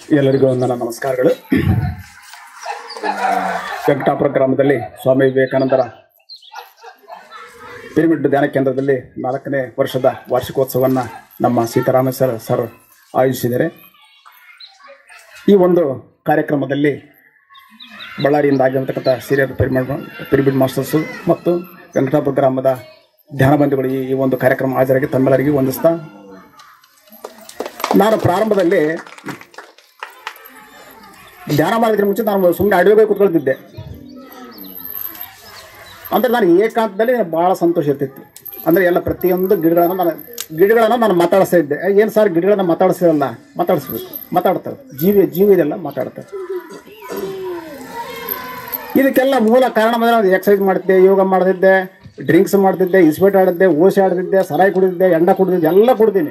ಎಲ್ಲರಿಗೂ ನನ್ನ ನಮಸ್ಕಾರಗಳು ವೆಂಕಟಾಪುರ ಗ್ರಾಮದಲ್ಲಿ ಸ್ವಾಮಿ ವಿವೇಕಾನಂದರ ಪಿರಮಿಡ್ ಧ್ಯಾನ ಕೇಂದ್ರದಲ್ಲಿ ನಾಲ್ಕನೇ ವರ್ಷದ ವಾರ್ಷಿಕೋತ್ಸವವನ್ನು ನಮ್ಮ ಸೀತಾರಾಮ ಸರ್ ಸರ್ ಆಯೋಜಿಸಿದ್ದಾರೆ ಈ ಒಂದು ಕಾರ್ಯಕ್ರಮದಲ್ಲಿ ಬಳ್ಳಾರಿಯಿಂದ ಆಗಿರತಕ್ಕಂಥ ಸೀರಿಯಲ್ ಪಿರಮಿಡ್ ಪಿರಮಿಡ್ ಮಾಸ್ಟರ್ಸು ಮತ್ತು ವೆಂಕಟಾಪುರ ಗ್ರಾಮದ ಧ್ಯಾನ ಬಂಧುಗಳು ಈ ಈ ಒಂದು ಕಾರ್ಯಕ್ರಮ ಹಾಜರಾಗಿ ತಮ್ಮೆಲ್ಲರಿಗೂ ವಂದಿಸ್ತಾ ನಾನು ಪ್ರಾರಂಭದಲ್ಲಿ ಧ್ಯಾನ ಮಾಡೋದ್ರ ಮುಂಚೆ ನಾನು ಸುಮ್ಮನೆ ಅಡುಗೆ ಕೂತ್ಕೊಳ್ತಿದ್ದೆ ಅಂದರೆ ನಾನು ಏಕಾಂತದಲ್ಲಿ ಭಾಳ ಸಂತೋಷ ಇರ್ತಿತ್ತು ಅಂದರೆ ಎಲ್ಲ ಪ್ರತಿಯೊಂದು ಗಿಡಗಳನ್ನು ನಾನು ಗಿಡಗಳನ್ನು ನಾನು ಮಾತಾಡಿಸ್ತಾ ಇದ್ದೆ ಏನು ಸರ್ ಗಿಡಗಳನ್ನ ಮಾತಾಡಿಸಿರಲ್ಲ ಮಾತಾಡಿಸ್ಬೇಕು ಮಾತಾಡ್ತಾರೆ ಜೀವಿ ಜೀವ ಇದೆಲ್ಲ ಮಾತಾಡ್ತಾರೆ ಇದಕ್ಕೆಲ್ಲ ಮೂಲ ಕಾರಣ ಬಂದರೆ ನಾನು ಎಕ್ಸಸೈಸ್ ಮಾಡ್ತಿದ್ದೆ ಯೋಗ ಮಾಡ್ತಿದ್ದೆ ಡ್ರಿಂಕ್ಸ್ ಮಾಡ್ತಿದ್ದೆ ಇಸ್ಪೇಟ್ ಆಡಿದ್ದೆ ಓಸಿ ಆಡ್ತಿದ್ದೆ ಸರಾಯಿ ಕುಡಿದಿದ್ದೆ ಎಂಡ ಕುಡಿದಿದ್ದೆ ಎಲ್ಲ ಕುಡ್ದೀನಿ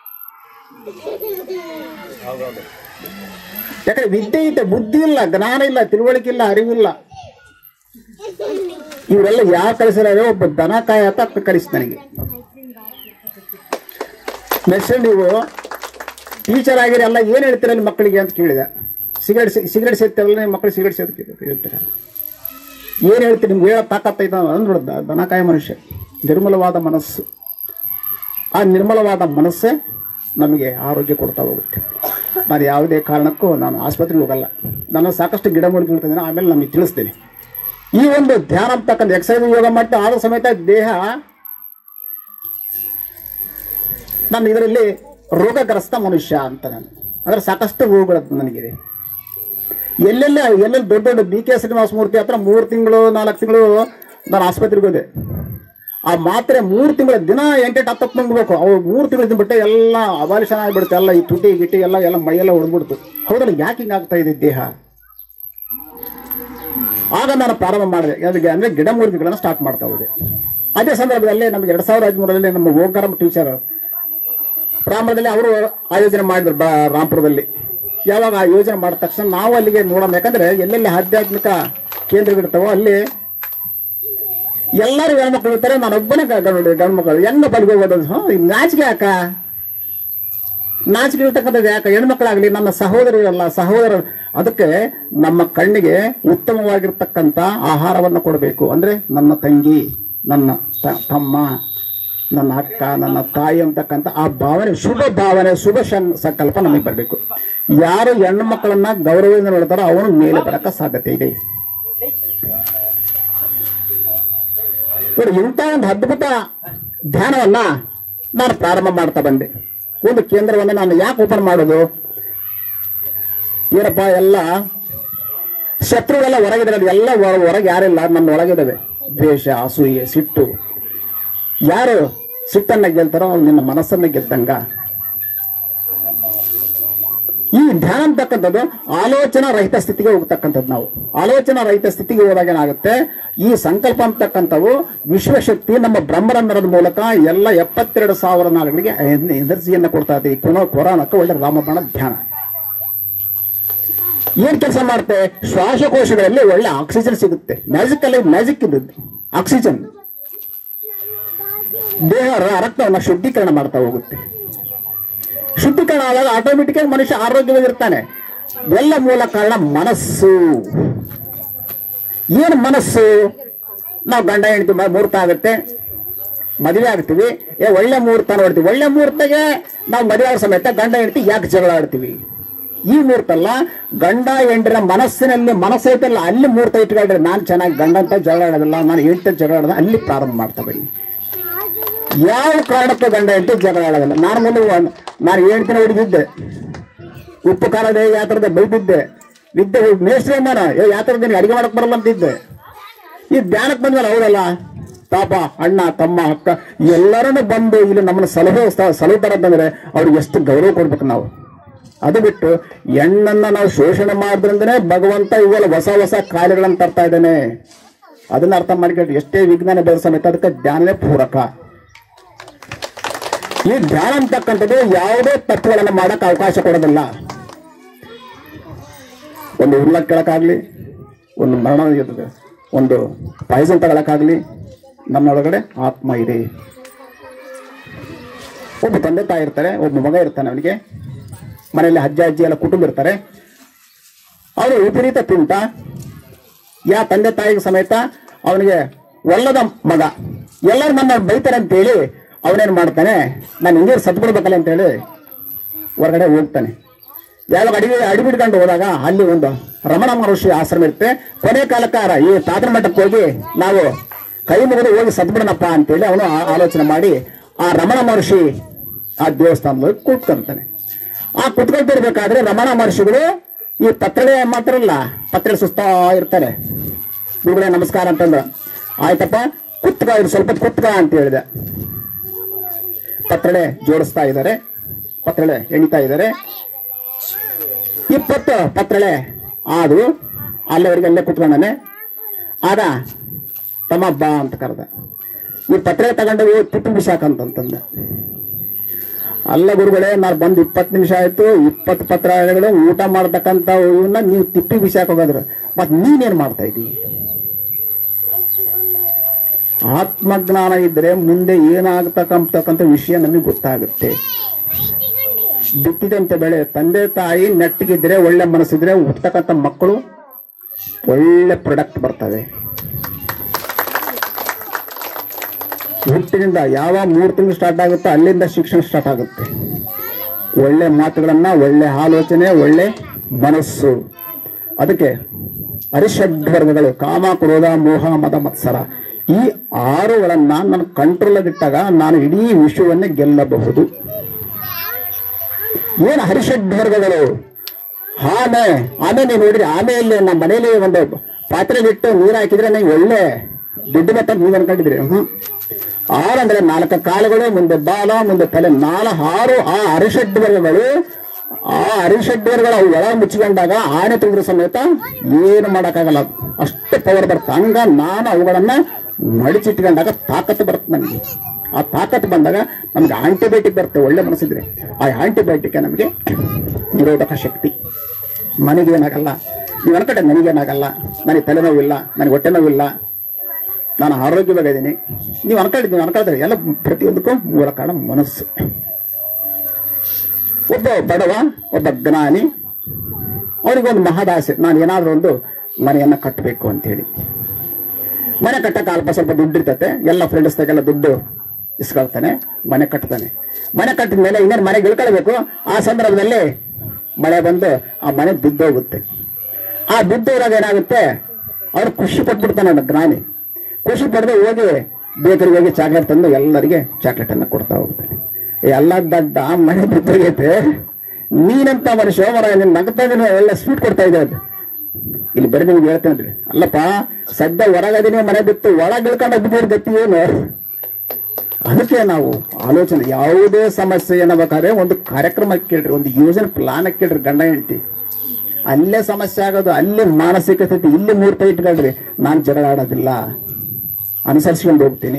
ಯಾಕಂದ್ರೆ ವಿದ್ಯೆ ಐತೆ ಬುದ್ಧಿ ಇಲ್ಲ ಜ್ಞಾನ ಇಲ್ಲ ತಿಳುವಳಿಕೆ ಇಲ್ಲ ಅರಿವಿಲ್ಲ ಇವರೆಲ್ಲ ಯಾರು ಕಳಿಸಿದ್ರೆ ಒಬ್ಬ ದನ ಕಾಯತ ಕಳಿಸ್ ನನಗೆ ನೆಕ್ಸ್ಟ್ ನೀವು ಟೀಚರ್ ಆಗಿರಿ ಎಲ್ಲ ಏನು ಹೇಳ್ತೀರ ನಿಮ್ಮ ಮಕ್ಕಳಿಗೆ ಅಂತ ಕೇಳಿದೆ ಸಿಗರೇಟ್ ಸಿಗರೇಟ್ ಸೇರ್ತಾರಲ್ಲ ನಿಮ್ಮ ಮಕ್ಕಳು ಸಿಗರೇಟ್ ಸೇರ್ತೀರ ಹೇಳ್ತೀರ ಏನು ಹೇಳ್ತೀರಿ ನಿಮ್ಗೆ ಹೇಳೋ ತಾಕತ್ತೈತ ಅಂದ್ಬಿಡ್ದ ದನ ಕಾಯ ಮನುಷ್ಯ ನಿರ್ಮಲವಾದ ಮನಸ್ಸು ಆ ನಿರ್ಮಲವಾದ ಮನಸ್ಸೇ ನಮಗೆ ಆರೋಗ್ಯ ಕೊಡ್ತಾ ಹೋಗುತ್ತೆ ನಾನು ಯಾವುದೇ ಕಾರಣಕ್ಕೂ ನಾನು ಆಸ್ಪತ್ರೆಗೆ ಹೋಗಲ್ಲ ನಾನು ಸಾಕಷ್ಟು ಗಿಡ ಮೂಲಿಕೆ ಆಮೇಲೆ ನಮಗೆ ತಿಳಿಸ್ತೇನೆ ಈ ಒಂದು ಧ್ಯಾನ ಅಂತಕ್ಕಂಥ ಎಕ್ಸಸೈಸ್ ಯೋಗ ಮಾಡ್ತಾ ಆದ ಸಮೇತ ದೇಹ ನಾನು ಇದರಲ್ಲಿ ರೋಗಗ್ರಸ್ತ ಮನುಷ್ಯ ಅಂತ ನಾನು ಅಂದರೆ ಸಾಕಷ್ಟು ರೋಗಗಳು ನನಗಿದೆ ಎಲ್ಲೆಲ್ಲ ಎಲ್ಲೆಲ್ಲಿ ದೊಡ್ಡ ದೊಡ್ಡ ಬಿ ಕೆ ಶ್ರೀನಿವಾಸ ಮೂರ್ತಿ ಹತ್ರ ಮೂರು ತಿಂಗಳು ನಾಲ್ಕು ತಿಂಗಳು ನಾನು ಆಸ್ಪತ್ರೆಗೆ ಹೋದೆ ಆ ಮಾತ್ರೆ ಮೂರು ತಿಂಗಳ ದಿನ ಎಂಟೆಂಟು ಹತ್ತತ್ತು ನುಂಗ್ಬೇಕು ಅವು ಮೂರು ತಿಂಗಳು ಬಿಟ್ಟೆ ಎಲ್ಲ ಅಬಾಲಿಷನ್ ಆಗಿಬಿಡುತ್ತೆ ಎಲ್ಲ ಈ ತುಟಿ ಗಿಟಿ ಎಲ್ಲ ಎಲ್ಲ ಮೈಯೆಲ್ಲ ಹೊಡೆದ್ಬಿಡ್ತು ಹೌದಲ್ಲ ಯಾಕೆ ಹಿಂಗೆ ಆಗ್ತಾ ಇದೆ ದೇಹ ಆಗ ನಾನು ಪ್ರಾರಂಭ ಮಾಡಿದೆ ಅದಕ್ಕೆ ಅಂದರೆ ಗಿಡಮೂಲಿಕೆಗಳನ್ನು ಸ್ಟಾರ್ಟ್ ಮಾಡ್ತಾ ಹೋದೆ ಅದೇ ಸಂದರ್ಭದಲ್ಲಿ ನಮಗೆ ಎರಡು ಸಾವಿರದ ಹದಿಮೂರರಲ್ಲಿ ನಮ್ಮ ಓಂಕಾರಂ ಟೀಚರ್ ಪ್ರಾರಂಭದಲ್ಲಿ ಅವರು ಆಯೋಜನೆ ಮಾಡಿದ್ರು ಬ ರಾಂಪುರದಲ್ಲಿ ಯಾವಾಗ ಆ ಯೋಜನೆ ಮಾಡಿದ ತಕ್ಷಣ ನಾವು ಅಲ್ಲಿಗೆ ನೋಡೋಣ ಯಾಕಂದ್ರೆ ಎಲ್ಲೆಲ್ಲಿ ಆಧ್ಯಾತ್ಮಿಕ ಕೇಂದ್ರಗಳಿರ್ತಾವೋ ಅಲ್ಲಿ ಎಲ್ಲರೂ ಹೆಣ್ಮಕ್ಳು ಇರ್ತಾರೆ ನಾನು ಒಬ್ಬನೇ ಗಂಡು ಗಂಡು ಮಕ್ಕಳು ಹೆಣ್ಣು ಬಲಿಗೆ ಹೋಗೋದು ಹ್ಞೂ ಈ ನಾಚಿಕೆ ಯಾಕ ನಾಚಿಕೆ ಇರ್ತಕ್ಕಂಥದ್ದು ಯಾಕೆ ಹೆಣ್ಮಕ್ಳಾಗಲಿ ನನ್ನ ಸಹೋದರಿಯಲ್ಲ ಸಹೋದರ ಅದಕ್ಕೆ ನಮ್ಮ ಕಣ್ಣಿಗೆ ಉತ್ತಮವಾಗಿರ್ತಕ್ಕಂಥ ಆಹಾರವನ್ನು ಕೊಡಬೇಕು ಅಂದರೆ ನನ್ನ ತಂಗಿ ನನ್ನ ತ- ತಮ್ಮ ನನ್ನ ಅಕ್ಕ ನನ್ನ ತಾಯಿ ಅಂತಕ್ಕಂಥ ಆ ಭಾವನೆ ಶುಭ ಭಾವನೆ ಶುಭ ಶಂ- ಸಂಕಲ್ಪ ನಮಗೆ ಬರಬೇಕು ಯಾರು ಹೆಣ್ಣು ಮಕ್ಕಳನ್ನ ಗೌರವದಿಂದ ನೋಡ್ತಾರೋ ಅವನು ಮೇಲೆ ಬರಕ್ಕೆ ಸಾಧ್ಯತೆ ಇದೆ ನೋಡಿ ಇಂಥ ಒಂದು ಅದ್ಭುತ ಧ್ಯಾನವನ್ನ ನಾನು ಪ್ರಾರಂಭ ಮಾಡ್ತಾ ಬಂದೆ ಒಂದು ಕೇಂದ್ರವನ್ನು ನಾನು ಯಾಕೆ ಓಪನ್ ಮಾಡೋದು ಏನಪ್ಪ ಎಲ್ಲ ಶತ್ರುಗಳೆಲ್ಲ ಹೊರಗಿದ್ದಾರೆ ಎಲ್ಲ ಹೊರ- ಹೊರಗೆ ಯಾರಿಲ್ಲ ನನ್ನ ಒಳಗಿದ್ದಾವೆ ದ್ವೇಷ ಅಸೂಯೆ ಸಿಟ್ಟು ಯಾರು ಸಿಟ್ಟನ್ನ ಗೆಲ್ತಾರೋ ಅವ್ರು ನಿನ್ನ ಮನಸ್ಸನ್ನ ಗೆದ್ದಂಗ ಈ ಧ್ಯಾನ ಅಂತಕ್ಕಂಥದ್ದು ಆಲೋಚನಾ ರಹಿತ ಸ್ಥಿತಿಗೆ ಹೋಗ್ತಕ್ಕಂಥದ್ದು ನಾವು ಆಲೋಚನಾ ರಹಿತ ಸ್ಥಿತಿಗೆ ಹೋದಾಗ ಏನಾಗುತ್ತೆ ಈ ಸಂಕಲ್ಪ ಅಂತಕ್ಕಂಥವು ವಿಶ್ವಶಕ್ತಿ ನಮ್ಮ ಬ್ರಹ್ಮರಂಧ್ರದ ಮೂಲಕ ಎಲ್ಲ ಎಪ್ಪತ್ತೆರಡು ಸಾವಿರ ನಾಳುಗಳಿಗೆ ಎನರ್ಜಿಯನ್ನು ಕೊಡ್ತಾ ಇದೆ ಈ ಕೊನೋ ಕೊರೋನಾಕ್ಕೆ ಒಳ್ಳೆ ರಾಮಬಾಣ ಧ್ಯಾನ ಏನ್ ಕೆಲಸ ಮಾಡುತ್ತೆ ಶ್ವಾಸಕೋಶಗಳಲ್ಲಿ ಒಳ್ಳೆ ಆಕ್ಸಿಜನ್ ಸಿಗುತ್ತೆ ಮ್ಯಾಜಿಕ್ ಅಲ್ಲಿ ಮ್ಯಾಜಿಕ್ ಇದ್ದದ್ದು ಆಕ್ಸಿಜನ್ ದೇಹ ರ- ರಕ್ತವನ್ನು ಶುದ್ಧೀಕರಣ ಮಾಡ್ತಾ ಹೋಗುತ್ತೆ ಶುದ್ಧೀಕರಣ ಆದಾಗ ಆಟೋಮೆಟಿಕ್ ಆಗಿ ಮನುಷ್ಯ ಆರೋಗ್ಯವಾಗಿರ್ತಾನೆ ಎಲ್ಲ ಮೂಲ ಕಾರಣ ಮನಸ್ಸು ಏನು ಮನಸ್ಸು ನಾವು ಗಂಡ ಹೆಂಡತಿ ಮ- ಮುಹೂರ್ತ ಆಗುತ್ತೆ ಮದುವೆ ಆಗ್ತೀವಿ ಏ ಒಳ್ಳೆ ಮುಹೂರ್ತ ನೋಡ್ತೀವಿ ಒಳ್ಳೆ ಮುಹೂರ್ತಗೆ ನಾವು ಮದುವೆ ಆಗೋ ಸಮೇತ ಗಂಡ ಹೆಂಡತಿ ಯಾಕೆ ಜಗಳ ಆಡ್ತೀವಿ ಈ ಮುಹೂರ್ತ ಅಲ್ಲ ಗಂಡ ಹೆಂಡರ ಮನಸ್ಸಿನಲ್ಲಿ ಮನಸ್ಸೈತಲ್ಲ ಅಲ್ಲಿ ಮುಹೂರ್ತ ಇಟ್ಕೊಂಡ್ರೆ ನಾನು ಚೆನ್ನಾಗಿ ಗಂಡ ಅಂತ ಜಗಳ ಆಡೋದಿಲ್ಲ ನಾನು ಹೆಂಡತಿ ಜಗಳ ಆಡೋದ ಅಲ್ಲಿ ಪ್ರಾರಂಭ ಮಾಡ್ತಾ ಬನ್ನಿ ಯಾವ ಕಾರಣಕ್ಕೂ ಗಂಡ ಹೆಂಡತಿ ಜಗಳ ಆಡೋದಿಲ್ಲ ನಾನು ಮುಂದೆ ಒಂದ್- ನಾನು ಹೇಳ್ತೀನಿ ಹೊಡಿದಿದ್ದೆ ಉಪ್ಪು ಖಾರದ ಯಾತ್ರದ ಬೈದಿದ್ದೆ ವಿದ್ಯೆ ಮೇಸ್ಟ್ರಿ ನಾನು ಏ ಯಾತ್ರದ ನಿನಗೆ ಅಡಿಗೆ ಮಾಡಕ್ ಬರಲ್ಲ ಅಂತಿದ್ದೆ ಈ ಧ್ಯಾನಕ್ಕೆ ಬಂದ್ಮೇಲೆ ಹೌದಲ್ಲ ಪಾಪ ಅಣ್ಣ ತಮ್ಮ ಅಕ್ಕ ಎಲ್ಲರನ್ನು ಬಂದು ಇಲ್ಲಿ ನಮ್ಮನ್ನ ಸಲಹೆ ಸ- ಸಲಹುತ್ತಾರಂತಂದ್ರೆ ಅವ್ರಿಗೆ ಎಷ್ಟು ಗೌರವ ಕೊಡ್ಬೇಕು ನಾವು ಅದು ಬಿಟ್ಟು ಹೆಣ್ಣನ್ನ ನಾವು ಶೋಷಣೆ ಮಾಡಿದ್ರಿಂದನೇ ಭಗವಂತ ಇವೆಲ್ಲ ಹೊಸ ಹೊಸ ಕಾಯಿಲೆಗಳನ್ನು ತರ್ತಾ ಇದ್ದಾನೆ ಅದನ್ನ ಅರ್ಥ ಮಾಡ್ಕೊಂಡು ಎಷ್ಟೇ ವಿಜ್ಞಾನ ಬೆಳೆಸ ಸಮೇತ ಅದಕ್ಕೆ ಧ್ಯಾನವೇ ಪೂರಕ ಈ ಧ್ಯಾನ ಅಂತಕ್ಕಂಥದ್ದು ಯಾವುದೇ ತತ್ವಗಳನ್ನು ಮಾಡಕ್ ಅವಕಾಶ ಕೊಡೋದಿಲ್ಲ ಒಂದು ಉರ್ಲ ಕೇಳಕ್ಕಾಗ್ಲಿ ಒಂದು ಮರಣ ಇರ್ತದೆ ಒಂದು ಪಾಯ್ಸನ್ ತಗೊಳಕ್ಕಾಗ್ಲಿ ನನ್ನೊಳಗಡೆ ಆತ್ಮ ಇದೆ ಒಬ್ಬ ತಂದೆ ತಾಯಿ ಇರ್ತಾರೆ ಒಬ್ಬ ಮಗ ಇರ್ತಾನೆ ಅವನಿಗೆ ಮನೆಯಲ್ಲಿ ಅಜ್ಜ ಅಜ್ಜಿ ಎಲ್ಲ ಕುಟುಂಬ ಇರ್ತಾರೆ ಅವನು ವಿಪರೀತ ತುಂಟ ಯಾ ತಂದೆ ತಾಯಿಗೆ ಸಮೇತ ಅವನಿಗೆ ಒಲ್ಲದ ಮಗ ಎಲ್ಲರೂ ನನ್ನ ಬೈತಾರೆ ಅಂತೇಳಿ ಅವನೇನ್ ಮಾಡ್ತಾನೆ ನಾನು ಹಿಂಗೆ ಸತ್ಬಿಡ್ಬೇಕಲ್ಲ ಅಂತೇಳಿ ಹೊರಗಡೆ ಹೋಗ್ತಾನೆ ಯಾವಾಗ ಅಡಿಗೆ ಅಡಿಬಿಡ್ಕೊಂಡು ಹೋದಾಗ ಅಲ್ಲಿ ಒಂದು ರಮಣ ಮಹರ್ಷಿ ಆಶ್ರಮ ಇರುತ್ತೆ ಕೊನೆ ಕಾಲಕ್ಕಾರ ಈ ತಾತನ ಮಠಕ್ಕೆ ಹೋಗಿ ನಾವು ಕೈ ಮುಗಿದು ಹೋಗಿ ಸತ್ಬಿಡನಪ್ಪ ಅಂತೇಳಿ ಅವನು ಆ- ಆಲೋಚನೆ ಮಾಡಿ ಆ ರಮಣ ಮಹರ್ಷಿ ಆ ದೇವಸ್ಥಾನದಲ್ಲಿ ಕೂತ್ಕೊಂತಾನೆ ಆ ಕುತ್ಕೊಳ್ತಿರ್ಬೇಕಾದ್ರೆ ರಮಣ ಮಹರ್ಷಿಗಳು ಈ ಪತ್ರಳೆ ಮಾತ್ರ ಇಲ್ಲ ಪತ್ರಳೆ ಸುಸ್ತಾ ಇರ್ತಾರೆ ಗುರುಗಳೇ ನಮಸ್ಕಾರ ಅಂತಂದ್ರು ಆಯ್ತಪ್ಪ ಕುತ್ಕ ಇದು ಸ್ವಲ್ಪ ಕುತ್ಕ ಅಂತ ಹೇಳಿದೆ ಪತ್ರಳೆ ಜೋಡಿಸ್ತಾ ಇದ್ದಾರೆ ಪತ್ರಳೆ ಎಣಿತಾ ಇದ್ದಾರೆ ಇಪ್ಪತ್ತು ಪತ್ರಳೆ ಆದು ಅಲ್ಲಿವರೆಗೆ ಅಲ್ಲೇ ಕುತ್ಕೊಂಡಾನೆ ಆಗ ತಮ್ಮ ಬಾ ಅಂತ ಕರೆದ ಈ ಪತ್ರಳೆ ತಗೊಂಡು ತಿಪ್ಪು ಬಿಸಾಕಂತಂದ ಅಲ್ಲ ಗುರುಗಳೇ ನಾನು ಬಂದು ಇಪ್ಪತ್ತು ನಿಮಿಷ ಆಯ್ತು ಇಪ್ಪತ್ತು ಪತ್ರಗಳು ಊಟ ಮಾಡ್ತಕ್ಕಂಥ ಇವನ್ನ ನೀವು ತಿಪ್ಪಿ ಬಿಸಾಕ್ ಹೋಗೋದ್ರು ಮತ್ ನೀನೇನ್ ಮಾಡ್ತಾ ಇದ್ದೀ ಆತ್ಮಜ್ಞಾನ ಇದ್ರೆ ಮುಂದೆ ಏನಾಗತಕ್ಕಂತಕ್ಕಂಥ ವಿಷಯ ನಮಗೆ ಗೊತ್ತಾಗುತ್ತೆ ಬಿತ್ತಿದಂತೆ ಬೆಳೆ ತಂದೆ ತಾಯಿ ನೆಟ್ಟಿಗಿದ್ರೆ ಒಳ್ಳೆ ಮನಸ್ಸಿದ್ರೆ ಹುಟ್ಟತಕ್ಕಂಥ ಮಕ್ಕಳು ಒಳ್ಳೆ ಪ್ರಾಡಕ್ಟ್ ಬರ್ತವೆ ಹುಟ್ಟಿನಿಂದ ಯಾವ ಮೂರು ತಿಂಗಳು ಸ್ಟಾರ್ಟ್ ಆಗುತ್ತೋ ಅಲ್ಲಿಂದ ಶಿಕ್ಷಣ ಸ್ಟಾರ್ಟ್ ಆಗುತ್ತೆ ಒಳ್ಳೆ ಮಾತುಗಳನ್ನ ಒಳ್ಳೆ ಆಲೋಚನೆ ಒಳ್ಳೆ ಮನಸ್ಸು ಅದಕ್ಕೆ ಅರಿಷಡ್ ವರ್ಗಗಳು ಕಾಮ ಕ್ರೋಧ ಮೋಹ ಮದ ಮತ್ಸರ ಈ ಆರುಗಳನ್ನ ನನ್ನ ಕಂಟ್ರೋಲ್ಗಿಟ್ಟಾಗ ನಾನು ಇಡೀ ವಿಶ್ವವನ್ನೇ ಗೆಲ್ಲಬಹುದು ಏನು ಹರಿಷಡ್ ವರ್ಗಗಳು ಆಮೆ ಆಮೆ ನೀವು ನೋಡಿರಿ ಆಮೆಯಲ್ಲಿ ನಮ್ಮ ಮನೆಯಲ್ಲಿ ಒಂದು ಪಾತ್ರೆಲಿಟ್ಟು ನೀರು ಹಾಕಿದ್ರೆ ನೀವು ಒಳ್ಳೆ ದುಡ್ಡು ಬತ್ತ ನೀವು ಅನ್ಕೊಂಡಿದ್ರಿ ಹ್ಮ್ ಆರು ಅಂದ್ರೆ ನಾಲ್ಕು ಕಾಲುಗಳು ಮುಂದೆ ಬಾಲ ಮುಂದೆ ತಲೆ ನಾಲ ಆರು ಆ ಅರಿಷಡ್ ವರ್ಗಗಳು ಆ ಅರಿಷಡ್ ವರ್ಗಗಳು ಅವು ಒಳ ಮುಚ್ಚಿಕೊಂಡಾಗ ಆನೆ ತುಂಬಿದ್ರು ಸಮೇತ ಏನು ಮಾಡೋಕ್ಕಾಗಲ್ಲ ಅಷ್ಟು ಪವರ್ ಬರುತ್ತೆ ಹಂಗ ನಾನು ಅವುಗಳನ್ನ ಮಡಿಚಿಟ್ಕೊಂಡಾಗ ತಾಕತ್ತು ಬರುತ್ತೆ ನನಗೆ ಆ ತಾಕತ್ತು ಬಂದಾಗ ನಮ್ಗೆ ಆಂಟಿಬಯೋಟಿಕ್ ಬರುತ್ತೆ ಒಳ್ಳೆ ಮನಸ್ಸಿದ್ರೆ ಆ ಆಂಟಿಬಯೋಟಿಕ್ ನಮಗೆ ನಿರೋಧಕ ಶಕ್ತಿ ನನಗೇನಾಗಲ್ಲ ನೀವು ಅನ್ಕಡೆ ನನಗೇನಾಗಲ್ಲ ನನಗೆ ತಲೆನೋವಿಲ್ಲ ನನಗೆ ಹೊಟ್ಟೆ ನೋವಿಲ್ಲ ನಾನು ಆರೋಗ್ಯವಾಗಿದ್ದೀನಿ ನೀವು ಅನ್ಕೊಂಡಿದ್ದೀವಿ ನೀವು ಅನ್ಕೊಳ್ತಾರೆ ಎಲ್ಲ ಪ್ರತಿಯೊಂದಕ್ಕೂ ಮೂಲ ಕಾರಣ ಮನಸ್ಸು ಒಬ್ಬ ಬಡವ ಒಬ್ಬ ಜ್ಞಾನಿ ಅವನಿಗೊಂದು ಮಹದಾಸೆ ನಾನು ಏನಾದರೂ ಒಂದು ಮನೆಯನ್ನ ಕಟ್ಟಬೇಕು ಅಂತೇಳಿ ಮನೆ ಕಟ್ಟಕ್ಕೆ ಅಲ್ಪ ಸ್ವಲ್ಪ ದುಡ್ಡು ಇರ್ತತೆ ಎಲ್ಲ ಫ್ರೆಂಡ್ಸ್ದಾಗೆಲ್ಲ ದುಡ್ಡು ಇಸ್ಕೊಳ್ತಾನೆ ಮನೆ ಕಟ್ತಾನೆ ಮನೆ ಕಟ್ಟಿದ ಮೇಲೆ ಇನ್ನೇನು ಮನೆಗೆ ಇಳ್ಕೊಳ್ಬೇಕು ಆ ಸಂದರ್ಭದಲ್ಲಿ ಮಳೆ ಬಂದು ಆ ಮನೆ ಬಿದ್ದೋಗುತ್ತೆ ಆ ಬಿದ್ದೋರಾಗ ಏನಾಗುತ್ತೆ ಅವ್ರು ಖುಷಿ ಪಟ್ಬಿಡ್ತಾನೆ ಅವ್ನು ಜ್ಞಾನಿ ಖುಷಿ ಪಡೆದು ಹೋಗಿ ಬೇಕರಿಗೆ ಹೋಗಿ ಚಾಕ್ಲೇಟ್ ತಂದು ಎಲ್ಲರಿಗೆ ಚಾಕ್ಲೇಟ್ ಅನ್ನ ಕೊಡ್ತಾ ಹೋಗ್ತಾನೆ ಎಲ್ಲ ದಡ್ಡ ಮನೆ ಬಿದ್ದೋಗೈತೆ ನೀನಂತ ಮನುಷ್ಯ ಮರ ನೀನು ನಗ್ತಾ ಇದೀನಿ ಒಳ್ಳೆ ಸ್ವೀಟ್ ಕೊಡ್ತಾ ಇದ್ದೆ ಅದು ಇಲ್ಲಿ ಬರೀ ನಿಮ್ಗೆ ಹೇಳ್ತೇನೆ ಅಲ್ಲಪ್ಪ ಸದ್ಯ ಹೊರಗದಿನೇ ಮನೆ ಬಿತ್ತು ಒಳಗೆ ಇಳ್ಕೊಂಡು ಬಿದ್ದಿರೋ ಗತಿ ಏನು ಅದಕ್ಕೆ ನಾವು ಆಲೋಚನೆ ಯಾವುದೇ ಸಮಸ್ಯೆ ಏನಬೇಕಾದ್ರೆ ಒಂದು ಕಾರ್ಯಕ್ರಮ ಕೇಳ್ರಿ ಒಂದು ಯೋಜನೆ ಪ್ಲಾನ್ ಕೇಳ್ರಿ ಗಂಡ ಹೆಂಡತಿ ಅಲ್ಲೇ ಸಮಸ್ಯೆ ಆಗೋದು ಅಲ್ಲೇ ಮಾನಸಿಕ ಸ್ಥಿತಿ ಇಲ್ಲಿ ಮೂರ್ತ ಇಟ್ಕೊಳ್ರಿ ನಾನು ಜಗಳ ಆಡೋದಿಲ್ಲ ಅನುಸರಿಸ್ಕೊಂಡು ಹೋಗ್ತೀನಿ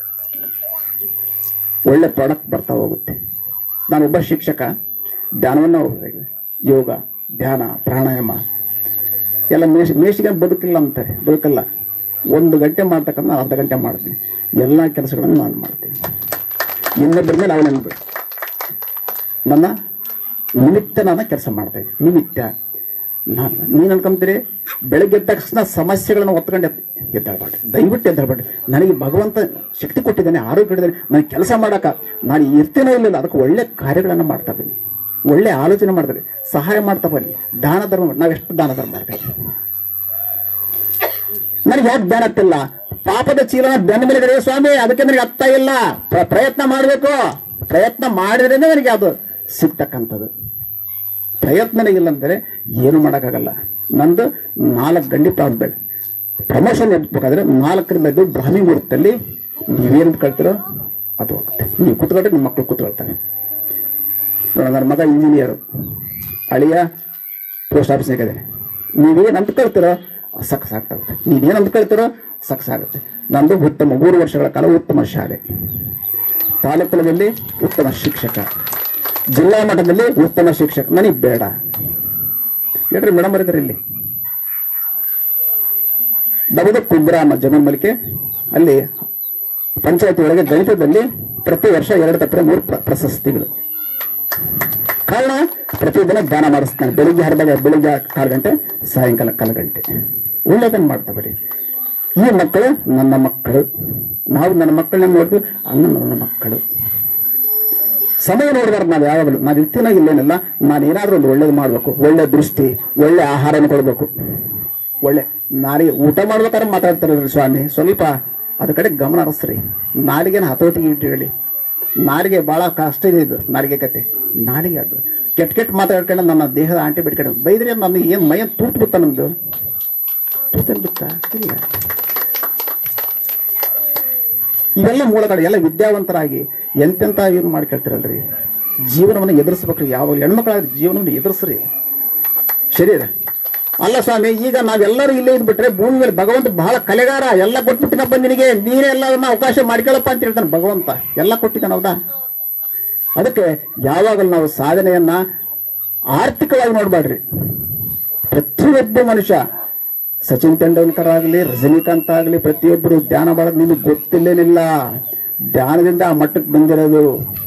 ಒಳ್ಳೆ ಪ್ರಾಡಕ್ಟ್ ಬರ್ತಾ ಹೋಗುತ್ತೆ ನಾನೊಬ್ಬ ಶಿಕ್ಷಕ ಧ್ಯಾನವನ್ನು ಹೋಗ್ಬೇಕು ಯೋಗ ಧ್ಯಾನ ಪ್ರಾಣಾಯಾಮ ಎಲ್ಲ ಮೇಷ್ ಮೇಷಿಗೆ ಬದುಕಿಲ್ಲ ಅಂತಾರೆ ಬದುಕಲ್ಲ ಒಂದು ಗಂಟೆ ಮಾಡ್ತಕ್ಕಂಥ ನಾನು ಅರ್ಧ ಗಂಟೆ ಮಾಡ್ತೀನಿ ಎಲ್ಲ ಕೆಲಸಗಳನ್ನು ನಾನು ಮಾಡ್ತೀನಿ ಇನ್ನೊಬ್ಬರ ಮೇಲೆ ಅವನ ನನ್ನ ನಿಮಿತ್ತ ನಾನು ಕೆಲಸ ಮಾಡ್ತಾ ಇದ್ದೀನಿ ನಿಮಿತ್ತ ನಾನು ನೀನು ಅನ್ಕೊಂತೀರಿ ಬೆಳಗ್ಗೆ ಎದ್ದ ತಕ್ಷಣ ಸಮಸ್ಯೆಗಳನ್ನು ಒತ್ಕೊಂಡು ಎದ್ದಾಳ್ಬೇಡಿ ದಯವಿಟ್ಟು ಎದ್ದಾಳ್ಬೇಡಿ ನನಗೆ ಭಗವಂತ ಶಕ್ತಿ ಕೊಟ್ಟಿದ್ದಾನೆ ಆರೋಗ್ಯ ಕೊಟ್ಟಿದ್ದಾನೆ ನನಗೆ ಕೆಲಸ ಮಾಡಕ ನಾನು ಇರ್ತೀನೋ ಇರಲಿಲ್ಲ ಅದಕ್ಕೆ ಒಳ್ಳೆ ಕಾರ್ಯಗಳನ್ನು ಮಾಡ್ತಾ ಬನ್ನಿ ಒಳ್ಳೆ ಆಲೋಚನೆ ಮಾಡ್ತಾರೆ ಸಹಾಯ ಮಾಡ್ತಾ ಬನ್ನಿ ದಾನ ಧರ್ಮ ಮಾಡಿ- ನಾವೆಷ್ಟು ದಾನ ಧರ್ಮ ಮಾಡ್ತೇವೆ ನನಗೆ ಯಾಕೆ ಧ್ಯಾನ ಆಗ್ತಿಲ್ಲ ಪಾಪದ ಚೀಲನ ಬೆನ್ನ ಮೇಲೆ ಇದೆ ಸ್ವಾಮಿ ಅದಕ್ಕೆ ನನಗೆ ಅರ್ಥ ಇಲ್ಲ ಪ್ರ- ಪ್ರಯತ್ನ ಮಾಡಬೇಕು ಪ್ರಯತ್ನ ಮಾಡಿದ್ರೆ ನನಗೆ ಅದು ಸಿಗ್ತಕ್ಕಂಥದ್ದು ಪ್ರಯತ್ನನೇ ಇಲ್ಲ ಅಂದರೆ ಏನು ಮಾಡೋಕ್ಕಾಗಲ್ಲ ನಂದು ನಾಲ್ಕು ಗಂಟೆ ಪ್ರಾಬ್ಲಮ್ ಬೇಡ ಪ್ರಮೋಷನ್ ಎತ್ಬೇಕಾದ್ರೆ ನಾಲ್ಕರಿಂದ ಐದು ಬ್ರಾಹ್ಮಿ ಮುಹೂರ್ತದಲ್ಲಿ ನೀವೇನು ಕಳ್ತಿರೋ ಅದು ಹೋಗುತ್ತೆ ನೀವು ಕೂತ್ಕೊಂಡ್ರೆ ನಿಮ್ಮ ಮಕ್ಕಳು ಕೂತ್ಕೊಳ್ತಾರೆ ನೋಡ ನನ್ನ ಮಗ ಇಂಜಿನಿಯರು ಅಳಿಯ ಪೋಸ್ಟ್ ಆಫೀಸ್ನಾಗ ಇದ್ದಾನೆ ನೀವೇನು ಅಂದ್ಕೊಳ್ತೀರೋ ಸಕ್ಸ್ ಆಗ್ತಾ ಹೋಗುತ್ತೆ ನೀವೇನು ಅಂದ್ಕೊಳ್ತೀರೋ ಸಕ್ಸ್ ಆಗುತ್ತೆ ನಂದು ಉತ್ತಮ ಮೂರು ವರ್ಷಗಳ ಕಾಲ ಉತ್ತಮ ಶಾಲೆ ತಾಲೂಕಲ್ಲಿ ಉತ್ತಮ ಶಿಕ್ಷಕ ಜಿಲ್ಲಾ ಮಟ್ಟದಲ್ಲಿ ಉತ್ತಮ ಶಿಕ್ಷಕ ನನಗೆ ಬೇಡ ಹೇಳ್ರಿ ಮೇಡಮ್ ಬರೀತಾರೆ ಇಲ್ಲಿ ನಮ್ಮದು ಕುಗ್ರಾಮ ಜಗನ್ಮಲಿಕೆ ಅಲ್ಲಿ ಪಂಚಾಯತಿ ಒಳಗೆ ಗಣಿತದಲ್ಲಿ ಪ್ರತಿ ವರ್ಷ ಎರಡು ತಪ್ಪರೆ ಮೂರು ಪ್ರ- ಪ್ರಶಸ್ತಿಗಳು ಕಾರಣ ಪ್ರತಿದಿನ ಧ್ಯಾನ ಮಾಡಿಸ್ತಾನೆ ಬೆಳಿಗ್ಗೆ ಹರಿದಾಗ ಬೆಳಿಗ್ಗೆ ಕಾಲು ಗಂಟೆ ಸಾಯಂಕಾಲ ಕಾಲು ಗಂಟೆ ಒಳ್ಳೇದನ್ನು ಮಾಡ್ತಾ ಬರೀ ಈ ಮಕ್ಕಳು ನನ್ನ ಮಕ್ಕಳು ನಾವು ನನ್ನ ಮಕ್ಕಳನ್ನ ನೋಡ್ತೀವಿ ಅಣ್ಣ ನನ್ನ ಮಕ್ಕಳು ಸಮಯ ನೋಡಬಾರ್ದು ನಾವು ಯಾವಾಗಲೂ ನಾವು ಇರ್ತೀನಾಗ ಇಲ್ಲೇನಿಲ್ಲ ನಾನು ಏನಾದರೂ ಒಂದು ಒಳ್ಳೇದು ಮಾಡಬೇಕು ಒಳ್ಳೆ ದೃಷ್ಟಿ ಒಳ್ಳೆ ಆಹಾರನ ಕೊಡಬೇಕು ಒಳ್ಳೆ ನಾರಿಗೆ ಊಟ ಮಾಡ್ಬೇಕಾದ್ರೆ ಮಾತಾಡ್ತಾರೆ ಸ್ವಾಮಿ ಸ್ವಲ್ಪ ಅದ ಕಡೆ ಗಮನ ಹರಿಸ್ರಿ ನಾಲಿಗೆನ ಹತೋಟಿಗೆ ಇಟ್ಟುಕೊಳ್ಳಿ ನಾಲಿಗೆ ಭಾಳ ಕಷ್ಟ ಇದೆ ಇದು ನಾಲಿಗೆ ಕತೆ ನಾಲಿಗೆ ಅದು ಕೆಟ್ಟ ಕೆಟ್ಟ ಮಾತಾಡ್ಕೊಂಡು ನನ್ನ ದೇಹದ ಆಂಟಿ ಬಿಟ್ಕೊಂಡು ಬೈದ್ರೆ ನನ್ನ ಏನು ಮೈ ತೂತ್ ಬಿತ್ತ ನಮ್ದು ತೂತನ್ ಬಿತ್ತ ಇಲ್ಲ ಇವೆಲ್ಲ ಮೂಲಗಳು ಎಲ್ಲ ವಿದ್ಯಾವಂತರಾಗಿ ಎಂತೆಂತ ಏನು ಮಾಡ್ಕೊಳ್ತಿರಲ್ರಿ ಜೀವನವನ್ನು ಎದುರಿಸ್ಬೇಕ್ರಿ ಯಾವ ಹೆಣ್ಮಕ್ಳಾಗಿ ಜೀವನವನ್ನು ಎದುರಿಸ್ರಿ ಶರೀರ ಅಲ್ಲ ಸ್ವಾಮಿ ಈಗ ನಾವೆಲ್ಲರೂ ಇಲ್ಲೇ ಇದ್ಬಿಟ್ರೆ ಭೂಮಿ ಮೇಲೆ ಭಗವಂತ ಬಹಳ ಕಲೆಗಾರ ಎಲ್ಲ ಕೊಟ್ಬಿಟ್ಟಿನಪ್ಪ ನಿನಗೆ ನೀನೇ ಎಲ್ಲದನ್ನ ಅವಕಾಶ ಮಾಡ್ಕೊಳ್ಳಪ್ಪ ಅಂತ ಹೇಳ್ತಾನೆ ಭಗವಂತ ಎಲ್ಲ ಕೊಟ್ಟಿದ್ದಾನ ಹೌದಾ ಅದಕ್ಕೆ ಯಾವಾಗಲೂ ನಾವು ಸಾಧನೆಯನ್ನ ಆರ್ಥಿಕವಾಗಿ ನೋಡ್ಬೇಡ್ರಿ ಪ್ರತಿಯೊಬ್ಬ ಮನುಷ್ಯ ಸಚಿನ್ ತೆಂಡೂಲ್ಕರ್ ಆಗಲಿ ರಜನಿಕಾಂತ್ ಆಗಲಿ ಪ್ರತಿಯೊಬ್ಬರು ಧ್ಯಾನ ಮಾಡೋದು ನಿಮಗೆ ಗೊತ್ತಿಲ್ಲೇನಿಲ್ಲ ಧ್ಯಾನದಿಂದ ಆ ಮಟ್ಟಕ್ಕೆ ಬಂದಿರೋದು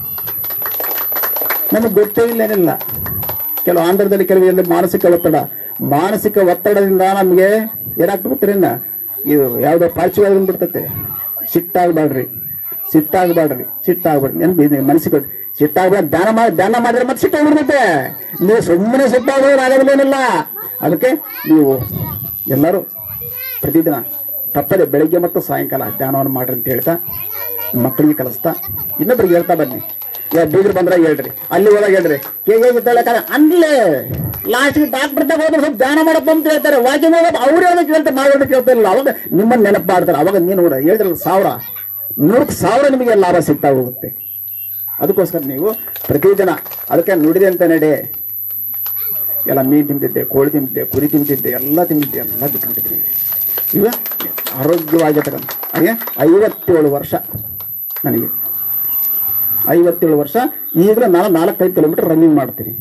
ನಮಗೆ ಗೊತ್ತೇ ಇಲ್ಲೇನಿಲ್ಲ ಕೆಲವು ಆಂಧ್ರದಲ್ಲಿ ಕೆಲವು ಎಲ್ಲಿ ಮಾನಸಿಕ ಒತ್ತಡ ಮಾನಸಿಕ ಒತ್ತಡದಿಂದ ನಮಗೆ ಏನಾಗ್ತದೆ ಗೊತ್ತಿರಲ್ಲ ಇದು ಯಾವುದೋ ಪಾರ್ಶ್ವವಾದ ಬಂದ್ಬಿಡ್ತೈತೆ ಸಿಟ್ಟಾಗಬೇಡ್ರಿ ಸಿಟ್ಟಾಗಬೇಡ್ರಿ ಸಿಟ್ಟಾಗಬೇಡ್ರಿ ನೆನ್ಪು ಮನಸ್ಸಿಗೆ ಸಿಟ್ಟಾಗಬೇಡ ಧ್ಯಾನ ಮಾಡಿ ಧ್ಯಾನ ಮಾಡಿದ್ರೆ ಮತ್ತೆ ಸಿಟ್ಟಾಗ್ಬಿಡ್ತೈತೆ ನೀವು ಸುಮ್ಮನೆ ಸಿಟ್ಟಾಗೋದು ಆಗೋದಿಲ್ಲೇನಿಲ್ಲ ಅದಕ್ಕೆ ನೀವು ಎಲ್ಲರೂ ಪ್ರತಿದಿನ ತಪ್ಪದೆ ಬೆಳಗ್ಗೆ ಮತ್ತು ಸಾಯಂಕಾಲ ಧ್ಯಾನವನ್ನು ಮಾಡ್ರಿ ಅಂತ ಹೇಳ್ತಾ ಮಕ್ಕಳಿಗೆ ಕಲಿಸ್ತಾ ಇನ್ನೊಬ್ರಿಗೆ ಹೇಳ್ತಾ ಬನ್ನಿ ಯಾ ಬೀಗರು ಬಂದ್ರೆ ಹೇಳ್ರಿ ಅಲ್ಲಿ ಹೋದಾಗ ಹೇಳ್ರಿ ಕೇಗೆ ಇದ್ದಾಳೆ ಅನ್ಲೇ ಲಾಸ್ಟ್ಗೆ ಡಾಕ್ಟರ್ ತಗ ಹೋದ್ರೆ ಸ್ವಲ್ಪ ಧ್ಯಾನ ಮಾಡಪ್ಪ ಅಂತ ಹೇಳ್ತಾರೆ ವಾಕಿಂಗ್ ಹೋಗೋದು ಅವ್ರು ಹೇಳೋದಕ್ಕೆ ಕೇಳ್ತಾರೆ ನಾವು ಹೇಳೋದಕ್ಕೆ ಕೇಳ್ತಾ ಇಲ್ಲ ಅವಾಗ ನಿಮ್ಮನ್ನ ನೆನಪು ಮಾಡ್ತಾರೆ ಅವಾಗ ನೀನು ಕೂಡ ಹೇಳಿದ್ರಲ್ಲ ಸಾವಿರ ನೂರಕ್ಕೆ ಸಾವಿರ ನಿಮಗೆ ಲಾಭ ಸಿಗ್ತಾ ಹೋಗುತ್ತೆ ಅದಕ್ಕೋಸ್ಕರ ನೀವು ಪ್ರತಿದಿನ ಅದಕ್ಕೆ ನುಡಿದೆ ಅಂತ ನಡೆ ಎಲ್ಲ ಮೀನು ತಿಂತಿದ್ದೆ ಕೋಳಿ ತಿಂತಿದ್ದೆ ಕುರಿ ತಿಂತಿದ್ದೆ ಎಲ್ಲ ತಿಂತಿದ್ದೆ ಎಲ್ಲ ಬಿಟ್ಬಿಟ್ಟಿದ್ದೀನಿ ಈಗ ಆರೋಗ್ಯವಾಗಿರ್ತಕ್ಕಂಥ ಹಾಗೆ ಐವತ್ತೇಳು ವರ್ಷ ನನಗೆ ಐವತ್ತೇಳು ವರ್ಷ ಈಗಲೂ ನಾನು ನಾಲ್ಕೈದು ಕಿಲೋಮೀಟರ್ ರನ್ನಿಂಗ್ ಮಾಡ್ತೀನಿ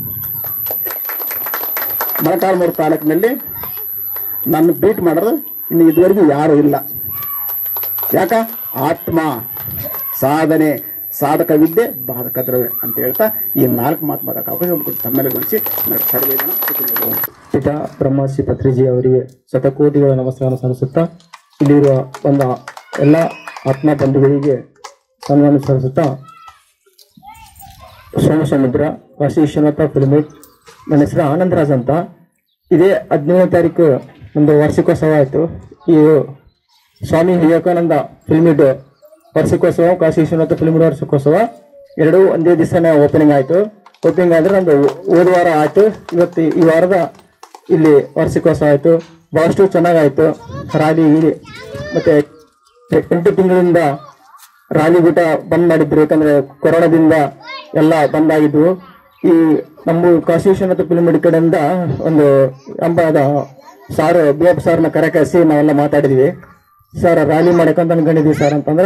ಮೊಳಕಾಲ್ಮೂರು ತಾಲೂಕಿನಲ್ಲಿ ನನ್ನ ಬೀಟ್ ಮಾಡೋದು ಇನ್ನು ಇದುವರೆಗೂ ಯಾರು ಇಲ್ಲ ಯಾಕ ಆತ್ಮ ಸಾಧನೆ ಸಾಧಕ ವಿದ್ಯೆ ಬಾಧಕ ದ್ರವ್ಯ ಅಂತ ಹೇಳ್ತಾ ಈ ನಾಲ್ಕು ಮಾತು ಮಾತಕ್ಕೆ ಅವಕಾಶ ಮಾಡಿಕೊಟ್ಟು ತಮ್ಮೆಲ್ಲಗೊಳಿಸಿ ಸರ್ವೇ ಜನ ಸುಖಿನೋರು. ಪಿತಾ ಬ್ರಹ್ಮಶ್ರೀ ಪತ್ರಿಜಿ ಅವರಿಗೆ ಶತಕೋಟಿಗಳ ನಮಸ್ಕಾರ ಸಲ್ಲಿಸುತ್ತಾ ಇಲ್ಲಿರುವ ಬಂದ ಎಲ್ಲ ಆತ್ಮ ಬಂಧುಗಳಿಗೆ ಸನ್ಮಾನ ಸಲ್ಲಿಸುತ್ತಾ ಸೋಮಸಮುದ್ರ ಕಾಶಿ ವಿಶ್ವನಾಥ ಫಿಲ್ಮೇಟ್ ನನ್ನ ಹೆಸರು ಆನಂದರಾಜ್ ಅಂತ ಇದೇ ಹದಿನೇಳನೇ ತಾರೀಕು ಒಂದು ವಾರ್ಷಿಕೋತ್ಸವ ಆಯಿತು ಈ ಸ್ವಾಮಿ ವಿವೇಕಾನಂದ ಫಿಲ್ಮಿಡ್ ವಾರ್ಷಿಕೋತ್ಸವ ಕಾಶಿ ವಿಶ್ವನಾಥ ಫಿಲ್ಮಿಡ್ ವಾರ್ಷಿಕೋತ್ಸವ ಎರಡೂ ಒಂದೇ ದಿವಸನೇ ಓಪನಿಂಗ್ ಆಯಿತು ಓಪನಿಂಗ್ ಆದರೆ ನಮ್ದು ಹೋದ ವಾರ ಆಯಿತು ಇವತ್ತು ಈ ವಾರದ ಇಲ್ಲಿ ವಾರ್ಷಿಕೋತ್ಸವ ಆಯಿತು ಭಾಳಷ್ಟು ಚೆನ್ನಾಗಾಯಿತು ರಾಲಿ ಗೀಲಿ ಮತ್ತು ಎಂಟು ತಿಂಗಳಿಂದ ರಾಲಿ ಊಟ ಬಂದ್ ಮಾಡಿದ್ರು ಯಾಕಂದ್ರೆ ಕೊರೋನಾದಿಂದ ಎಲ್ಲ ಬಂದ್ ಆಗಿದ್ವು ಈ ನಮ್ಮ ಕಾಶಿ ವಿಶ್ವನಾಥ ಫಿಲ್ಮ್ ಕಡೆಯಿಂದ ಒಂದು ಅಂಬಾದ ಸಾರ್ ಬಿ ಎಫ್ ಸಾರ್ನ ಕರೆ ಕರೆಸಿ ನಾವೆಲ್ಲ ಮಾತಾಡಿದ್ವಿ ಸರ್ ರ್ಯಾಲಿ ಮಾಡಕ್ಕಂತ ಅನ್ಕೊಂಡಿದ್ವಿ ಸರ್ ಅಂತಂದ್ರ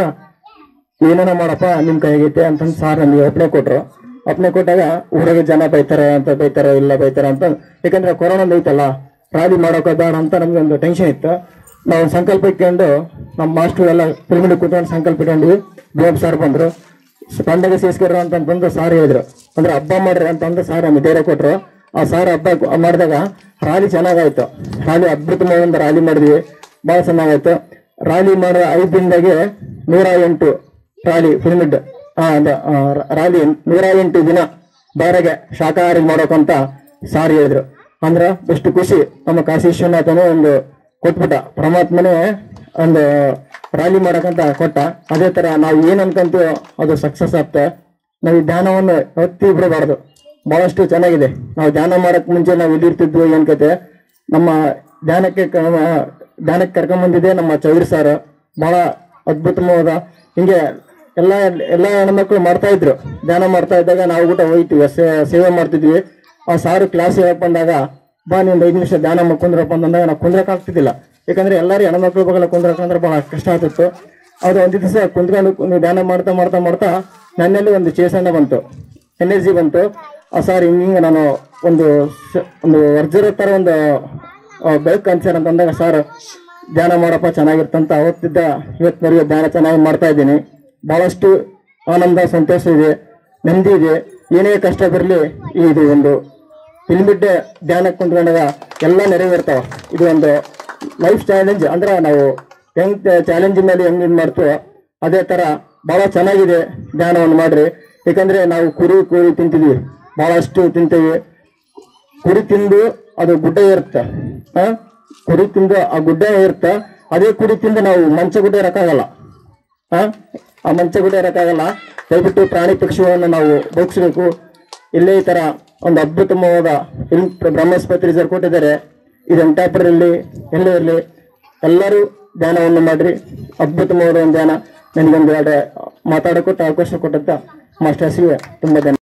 ಏನೇನೋ ಮಾಡಪ್ಪ ನಿಮ್ ಕೈಗೈತೆ ಅಂತಂದು ಸಾರ್ ನಮಗೆ ಒಪ್ಪನೆ ಕೊಟ್ರು ಒಪ್ಪನೆ ಕೊಟ್ಟಾಗ ಊರಾಗ ಜನ ಬೈತಾರೆ ಅಂತ ಬೈತಾರೆ ಇಲ್ಲ ಬೈತಾರೆ ಅಂತ ಯಾಕಂದ್ರೆ ಕೊರೋನಾ ಐತಲ್ಲ ರ್ಯಾಲಿ ಮಾಡೋಕೆ ಬೇಡ ಅಂತ ನಮ್ಗೆ ಒಂದು ಟೆನ್ಷನ್ ಇತ್ತು ನಾವು ಒಂದು ಸಂಕಲ್ಪ ಇಟ್ಕೊಂಡು ನಮ್ಮ ಮಾಸ್ಟರ್ ಎಲ್ಲ ಫಿಲ್ಮಿಡ್ ಕೂತ್ಕೊಂಡು ಸಂಕಲ್ಪ ಇಟ್ಕೊಂಡ್ವಿ ಬಿ ಎಫ್ ಸಾರ್ ಬಂದ್ರು ಸ್ಪಂದಕ ಸೇಸ್ಕರ ಅಂತ ಬಂದು ಸಾರ್ ಹೇಳಿದ್ರು ಅಂದ್ರೆ ಹಬ್ಬ ಮಾಡ್ರಿ ಅಂತಂದು ಸಾರ್ ನಮ್ಗೆ ಧೈರ್ಯ ಕೊಟ್ರು ಆ ಸಾರ್ ಹಬ್ಬ ಮಾಡಿದಾಗ ರಾಲಿ ಚೆನ್ನಾಗಾಯ್ತು ರಾಲಿ ಅದ್ಭುತವಾದ ರಾಲಿ ಮಾಡಿದ್ವಿ ಬಹಳ ಚೆನ್ನಾಗಾಯ್ತು ರಾಲಿ ಮಾಡೋ ಐದು ದಿನದಾಗೆ ನೂರ ಎಂಟು ರಾಲಿ ಪಿರಮಿಡ್ ಆ ಅದ- ಆ, ರ- ರಾಲಿ ನೂರ ಎಂಟು ದಿನ ಬೇರೆಗೆ ಶಾಕಾಹಾರಿ ಮಾಡೋಕಂತ ಸಾರ್ ಹೇಳಿದ್ರು ಅಂದ್ರ ಎಷ್ಟು ಖುಷಿ ನಮ್ಮ ಕಾಶಿ ವಿಶ್ವನಾಥನೇ ಒಂದು ಕೊಟ್ಬಿಟ್ಟ ಪರಮಾತ್ಮನೇ ಒಂದು ರಾಲಿ ಮಾಡಕಂತ ಕೊಟ್ಟ ಅದೇ ತರ ನಾವು ಏನ್ ಅನ್ಕಂತೀವೋ ಅದು ಸಕ್ಸಸ್ ಆಗ್ತದೆ ನಾವು ಈ ಧ್ಯಾನವನ್ನು ಒತ್ತಿ ಬಿಡಬಾರ್ದು ಬಹಳಷ್ಟು ಚೆನ್ನಾಗಿದೆ ನಾವು ಧ್ಯಾನ ಮಾಡಕ್ ಮುಂಚೆ ನಾವು ಎಲ್ಲಿರ್ತಿದ್ವಿ ಏನ್ ಕತೆ ನಮ್ಮ ಧ್ಯಾನಕ್ಕೆ ಕ- ನಮ್ಮ ಧ್ಯಾನಕ್ಕೆ ಕರ್ಕೊಂಬಂದಿದೆ ನಮ್ಮ ಚೌರಿ ಸರ್ ಬಹಳ ಅದ್ಭುತವಾದ ಹಿಂಗೆ ಎಲ್ಲ ಎಲ್ಲ ಹೆಣ್ಮಕ್ಳು ಮಾಡ್ತಾ ಇದ್ರು ಧ್ಯಾನ ಮಾಡ್ತಾ ಇದ್ದಾಗ ನಾವು ಕೂಡ ಹೋಯ್ತೀವಿ ಸೇ- ಸೇವೆ ಮಾಡ್ತಿದ್ವಿ ಆ ಸಾರು ಕ್ಲಾಸ್ ಹೇಳಕ್ ಬಂದಾಗ ಬಾ ನೀನ್ ಐದು ನಿಮಿಷ ಧ್ಯಾನ ಮಾಡ್ಕೊಂಡ್ರಪ್ಪ ಅಂತಂದಾಗ ನಾವು ಕುಂದ್ರಕ್ ಆಗ್ತಿದ್ದಿಲ್ಲ ಯಾಕಂದ್ರೆ ಎಲ್ಲರೂ ಹೆಣ್ಮಕ್ಳು ಬಗಲ ಕುಂದ್ರಕಂದ್ರೆ ಬಹಳ ಕಷ್ಟ ಆಗ್ತಿತ್ತು ಅದು ಒಂದು ದಿವಸ ಕುಂತ್ಕೊಂಡು ಕು- ಧ್ಯಾನ ಮಾಡ್ತಾ ಮಾಡ್ತಾ ಮಾಡ್ತಾ ನನ್ನಲ್ಲಿ ಒಂದು ಚೇತನ ಬಂತು ಎನರ್ಜಿ ಬಂತು ಆ ಸಾರ್ ಹಿಂಗೆ ನಾನು ಒಂದು ಸ- ಒಂದು ವರ್ಜರ ತರ ಒಂದು ಆ, ಬೆಳಕು ಕಾಣಿಸ್ಯಾರ ಅಂತಂದಾಗ ಸರ್ ಧ್ಯಾನ ಮಾಡಪ್ಪ ಚೆನ್ನಾಗಿರ್ತಂತ ಅವತ್ತಿದ್ದ ಇವತ್ತಿನವರೆಗೆ ಧ್ಯಾನ ಚೆನ್ನಾಗಿ ಮಾಡ್ತಾ ಇದ್ದೀನಿ ಬಹಳಷ್ಟು ಆನಂದ ಸಂತೋಷ ಇದೆ ನೆಮ್ಮದಿ ಇದೆ ಏನೇ ಕಷ್ಟ ಬರಲಿ ಇದು ಒಂದು ಫಿಲ್ಮಿಡ್ ಧ್ಯಾನಕ್ಕೆ ಕುಂತ್ಕೊಂಡಾಗ ಎಲ್ಲ ನೆರವೇರ್ತಾವ ಇದು ಒಂದು ಲೈಫ್ ಚಾಲೆಂಜ್ ಅಂದ್ರೆ ನಾವು ಹೆಂಗ್ ಚಾಲೆಂಜ್ ಮೇಲೆ ಹೆಂಗ್ ಇದು ಮಾಡ್ತೀವೋ ಅದೇ ತರ ಬಹಳ ಚೆನ್ನಾಗಿದೆ ಧ್ಯಾನವನ್ನು ಮಾಡ್ರಿ ಯಾಕಂದ್ರೆ ನಾವು ಕುರಿ ಕುರಿ ತಿಂತಿದ್ವಿ ಬಹಳಷ್ಟು ತಿಂತೀವಿ ಕುರಿ ತಿಂದು ಅದು ಗುಡ್ಡ ಇರುತ್ತೆ ಆ ಕುರಿ ತಿಂದು ಆ ಗುಡ್ಡ ಇರುತ್ತೆ ಅದೇ ಕುರಿ ತಿಂದು ನಾವು ಮಂಚ ಗುಡ್ಡ ಇರಕ್ಕಾಗಲ್ಲ ಆ ಆ ಮಂಚ ಗುಡ್ಡ ಇರಕ್ಕಾಗಲ್ಲ ದಯವಿಟ್ಟು ಪ್ರಾಣಿ ಪಕ್ಷಿಗಳನ್ನು ನಾವು ಬದುಕಿಸ್ಬೇಕು ಇಲ್ಲೇ ಈ ತರ ಒಂದು ಅದ್ಭುತವಾದ ಫಿಲ್ಮ್ ಬ್ರಹ್ಮಸ್ಪತಿ ರಿಸರ್ವ್ ಕೊಟ್ಟಿದ್ದಾರೆ ಇದು ವೆಂಕಟಾಪುರ ಇರಲಿ ಎಲ್ಲೇ ಇರಲಿ ಎಲ್ಲರೂ ಧ್ಯಾನವನ್ನು ಮಾಡ್ರಿ ಅದ್ಭುತವಾದ ಒಂದು ಧ್ಯಾನ ನನಗೊಂದು ಎರಡು ಮಾತಾಡೋಕ್ಕೂ ಅವಕಾಶ ಕೊಟ್ಟಂತ ಮಾಸ್ಟರ್ಸ್ಗೆ ತುಂಬ ಧನ್ಯವಾದ